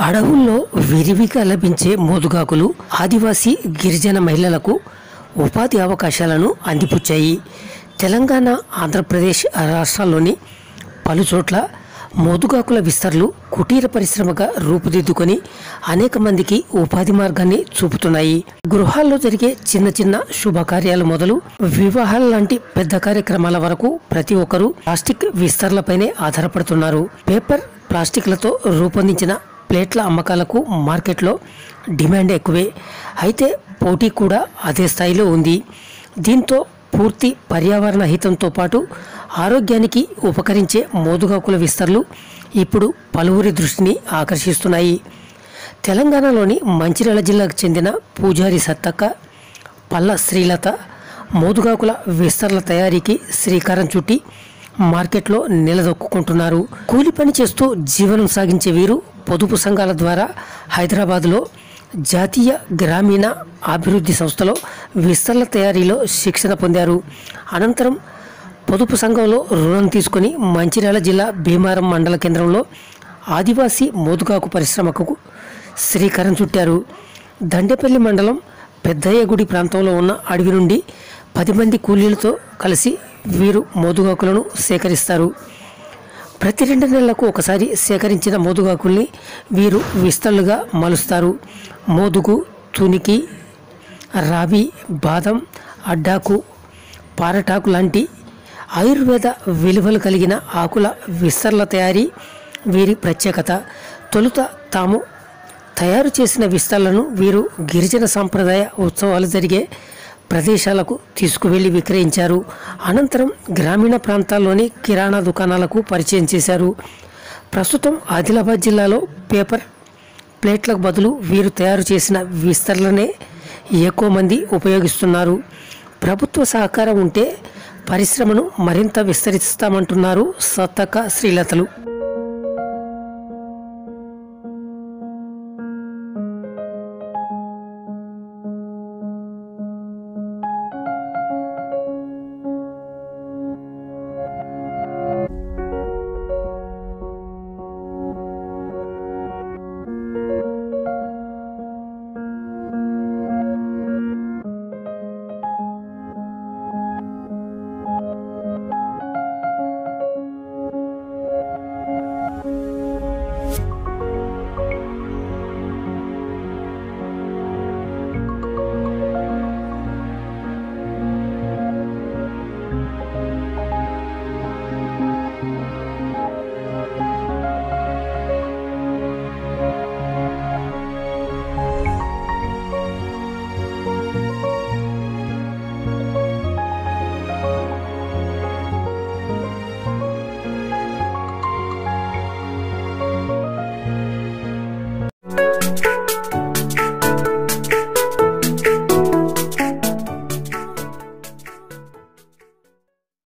అడవుల్లో విరివిగా లభించే మోదుగాకులు ఆదివాసీ గిరిజన మహిళలకు ఉపాధి అవకాశాలను అందిపుచ్చాయి తెలంగాణ ఆంధ్రప్రదేశ్ రాష్ట్రాల్లోని పలు చోట్ల మోదుగాకుల విస్తరలు కుటీర పరిశ్రమగా రూపుదిద్దుకొని అనేక మందికి ఉపాధి మార్గాన్ని చూపుతున్నాయి గృహాల్లో జరిగే చిన్న చిన్న శుభకార్యాలు మొదలు వివాహాల లాంటి పెద్ద కార్యక్రమాల వరకు ప్రతి ఒక్కరూ ప్లాస్టిక్ విస్తరలపైనే ఆధారపడుతున్నారు పేపర్ ప్లాస్టిక్లతో రూపొందించిన ప్లేట్ల అమ్మకాలకు మార్కెట్లో డిమాండ్ ఎక్కువే అయితే పోటీ కూడా అదే స్థాయిలో ఉంది దీంతో పూర్తి పర్యావరణ హితంతో పాటు ఆరోగ్యానికి ఉపకరించే మోదుగాకుల విస్తరలు ఇప్పుడు పలువురి దృష్టిని ఆకర్షిస్తున్నాయి తెలంగాణలోని మంచిర్యాల జిల్లాకు చెందిన పూజారి సత్తక్క పల్ల శ్రీలత మోదుగాకుల విస్తరల తయారీకి శ్రీకారం చుట్టి మార్కెట్లో నిలదొక్కుంటున్నారు కూలి పని చేస్తూ జీవనం సాగించే వీరు పొదుపు సంఘాల ద్వారా హైదరాబాద్లో జాతీయ గ్రామీణ అభివృద్ధి సంస్థలో విస్తరణ తయారీలో శిక్షణ పొందారు అనంతరం పొదుపు సంఘంలో రుణం తీసుకుని మంచిర్యాల జిల్లా భీమారం మండల కేంద్రంలో ఆదివాసీ మోదుగాకు పరిశ్రమకు శ్రీకారం చుట్టారు దండేపల్లి మండలం పెద్దయ్యగుడి ప్రాంతంలో ఉన్న అడవి నుండి పది మంది కూలీలతో కలిసి వీరు మోదుగాకులను సేకరిస్తారు ప్రతి రెండు నెలలకు ఒకసారి సేకరించిన మోదుగాకుల్ని వీరు విస్తళ్ళుగా మలుస్తారు మోదుగు తునికి రావి బాదం అడ్డాకు పారటాకు లాంటి ఆయుర్వేద విలువలు కలిగిన ఆకుల విస్తరల తయారీ వీరి ప్రత్యేకత తొలుత తాము తయారు చేసిన విస్తరలను వీరు గిరిజన సాంప్రదాయ ఉత్సవాలు జరిగే ప్రదేశాలకు తీసుకువెళ్లి విక్రయించారు అనంతరం గ్రామీణ ప్రాంతాల్లోని కిరాణా దుకాణాలకు పరిచయం చేశారు ప్రస్తుతం ఆదిలాబాద్ జిల్లాలో పేపర్ ప్లేట్లకు బదులు వీరు తయారు చేసిన విస్తరలనే ఎక్కువ మంది ఉపయోగిస్తున్నారు ప్రభుత్వ సహకారం ఉంటే పరిశ్రమను మరింత విస్తరిస్తామంటున్నారు సత్తక శ్రీలతలు